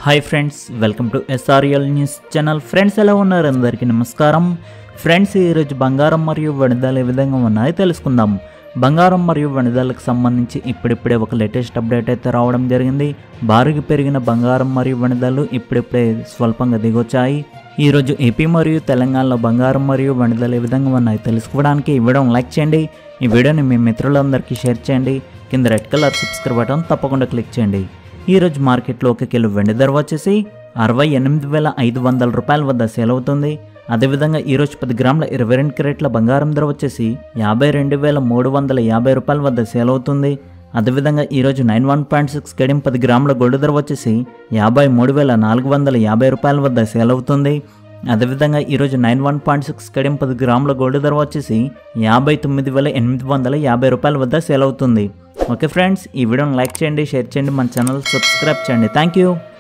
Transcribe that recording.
hi friends welcome to SRL news channel friends ఎలా ఉన్నారు అందరికీ నమస్కారం ఫ్రెండ్స్ ఈరోజు బంగారం మరియు వణిదాలు ఏ విధంగా ఉన్నాయో తెలుసుకుందాం బంగారం మరియు వణిదాలకు సంబంధించి ఇప్పుడిప్పుడే ఒక లేటెస్ట్ అప్డేట్ అయితే రావడం జరిగింది భారీగా పెరిగిన బంగారం మరియు వణిదాలు ఇప్పుడిప్పుడే స్వల్పంగా దిగొచ్చాయి ఈరోజు ఏపీ మరియు తెలంగాణలో బంగారం మరియు వణిదాలు ఏ విధంగా ఉన్నాయో తెలుసుకోవడానికి ఈ వీడియోని లైక్ చేయండి ఈ వీడియోని మీ మిత్రులందరికీ షేర్ చేయండి కింద రెడ్ కలర్ సబ్స్క్రైబ్ బటన్ తప్పకుండా క్లిక్ చేయండి ఈరోజు మార్కెట్లో ఒక కిలో వెండి ధర వచ్చేసి అరవై ఎనిమిది వేల ఐదు వందల రూపాయల వద్ద సేల్ అవుతుంది అదేవిధంగా ఈరోజు పది గ్రాముల ఇరవై రెండు క్యారెట్ల బంగారం ధర వచ్చేసి యాభై రెండు వేల మూడు వందల యాభై రూపాయల వద్ద సేల్ అవుతుంది అదేవిధంగా ఈరోజు నైన్ వన్ పాయింట్ సిక్స్ కేడియం పది గ్రాముల గోల్డ్ ధర వచ్చేసి యాభై మూడు వేల నాలుగు వందల యాభై రూపాయల వద్ద సేల్ అవుతుంది అదేవిధంగా ఈరోజు నైన్ వన్ పాయింట్ సిక్స్ కేడియం పది గ్రాముల గోల్డ్ ధర వచ్చేసి యాభై తొమ్మిది వేల ఎనిమిది వందల యాభై రూపాయల వద్ద సేల్ అవుతుంది ఓకే ఫ్రెండ్స్ ఈ వీడియోని లైక్ చేయండి షేర్ చేయండి మన ఛానల్ సబ్స్క్రైబ్ చేయండి థ్యాంక్ యూ